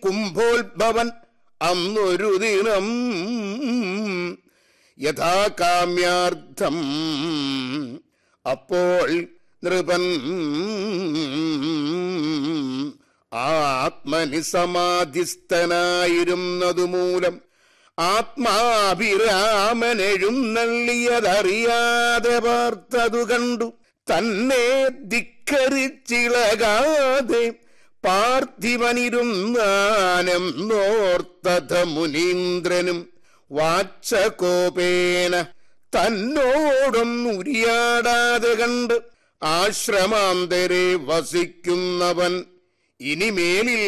കുംഭോത്ഭവൻ അന്നൊരു ദിനം യഥാകാമ്യാർത്ഥം അപ്പോൾ നൃപൻ ആത്മനി സമാധിസ്ഥനായിരുന്നതു മൂലം ആത്മാഭിരാമനെഴുന്നള്ളിയതറിയാതെ പാർത്തതു കണ്ടു തന്നെ ധിക്കരിച്ചിളകാതെ പാർത്ഥിവനിരുന്നാനം നോർത്തഥ മുനീന്ദ്രനും വാച്ചകോപേന തന്നോടും ഉരിയാടാതെ കണ്ട് ആശ്രമാന്തരെ വസിക്കുന്നവൻ ഇനിമേലിൽ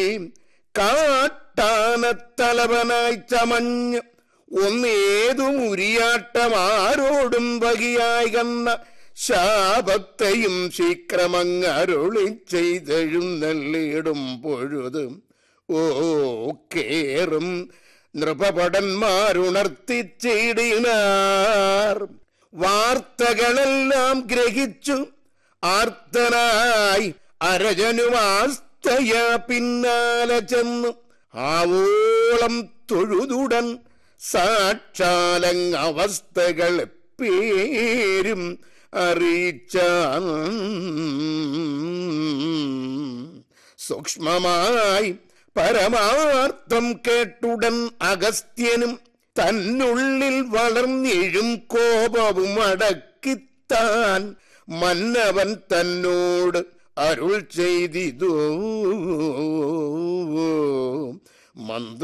കാട്ടാനത്തലവനായി ചമഞ്ഞ് ഒന്നേതും ഉരിയാട്ടമാരോടും വകിയായി കന്ന ശാപത്തെയും ശീക്രമങ്ങരുളി ചെയ്തെഴുന്നള്ളിയിടും പൊഴുതും ഓ കേറും നൃപഭടന്മാരുണർത്തിച്ചിടിനാർ വാർത്തകളെല്ലാം ഗ്രഹിച്ചു ആർത്തനായി അരജനുമാസ്തയ പിന്നാലെ ചെന്നു ആവോളം തൊഴുതുടൻ സാക്ഷാലങ് അവസ്ഥകൾ പേരും അറിയിച്ച സൂക്ഷ്മമായി പരമാർത്ഥം കേട്ടുടൻ അഗസ്ത്യനും തന്നുള്ളിൽ വളർന്നെഴും കോപവും അടക്കിത്താൻ മന്നവൻ തന്നോട് അരുൾ ചെയ്തിതോ മന്ദ